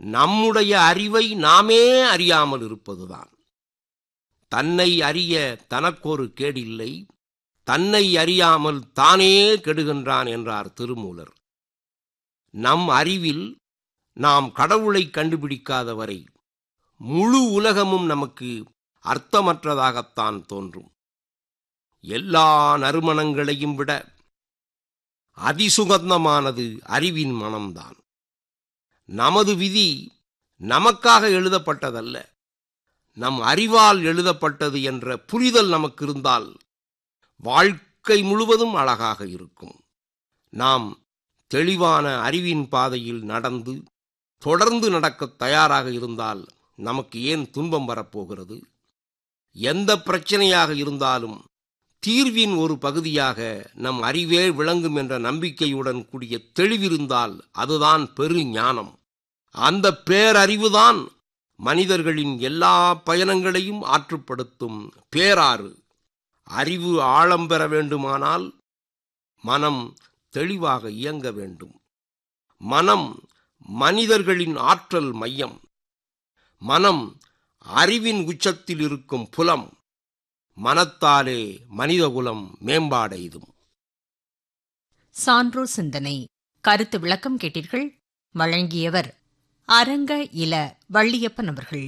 நம்முடைய அறிவை நாமே அறியாமல் இருப்பதுதான் தன்னை அறிய தனக்கொரு கேடில்லை தன்னை அறியாமல் தானே கெடுகின்றான் என்றார் திருமூலர் நம் அறிவில் நாம் கடவுளை கண்டுபிடிக்காத வரை முழு உலகமும் நமக்கு அர்த்தமற்றதாகத்தான் தோன்றும் எல்லா நறுமணங்களையும் விட அதிசுகந்தமானது அறிவின் மனம்தான் நமது விதி நமக்காக எழுதப்பட்டதல்ல நம் அறிவால் எழுதப்பட்டது என்ற புரிதல் நமக்கு இருந்தால் வாழ்க்கை முழுவதும் அழகாக இருக்கும் நாம் தெளிவான அறிவின் பாதையில் நடந்து தொடர்ந்து நடக்க தயாராக இருந்தால் நமக்கு ஏன் துன்பம் வரப்போகிறது எந்த பிரச்சனையாக இருந்தாலும் தீர்வின் ஒரு பகுதியாக நம் அறிவே விளங்கும் என்ற நம்பிக்கையுடன் கூடிய தெளிவிருந்தால் அதுதான் பெரு ஞானம் அந்த பேரறிவுதான் மனிதர்களின் எல்லா பயணங்களையும் ஆற்றுப்படுத்தும் பேராறு அறிவு ஆழம் பெற வேண்டுமானால் மனம் தெளிவாக இயங்க வேண்டும் மனம் மனிதர்களின் ஆற்றல் மையம் மனம் அறிவின் உச்சத்தில் இருக்கும் புலம் மனத்தாலே மனிதகுலம் மேம்பாடைதும் சான்றோ சிந்தனை கருத்து விளக்கம் கேட்டீர்கள் வழங்கியவர் அரங்க இல வள்ளியப்பன் அவர்கள்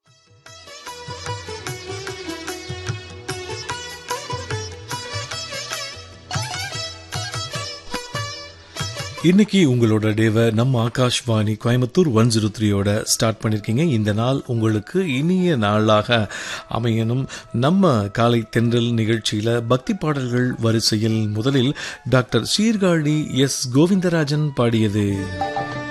இன்னைக்கு உங்களோட டேவை நம்ம ஆகாஷ்வாணி கோயம்புத்தூர் ஒன் ஜீரோ த்ரீயோட ஸ்டார்ட் பண்ணியிருக்கீங்க இந்த நாள் உங்களுக்கு இனிய நாளாக அமையணும் நம்ம காலை தென்றல் நிகழ்ச்சியில பக்தி பாடல்கள் வரிசையில் முதலில் டாக்டர் சீர்காழி எஸ் கோவிந்தராஜன் பாடியது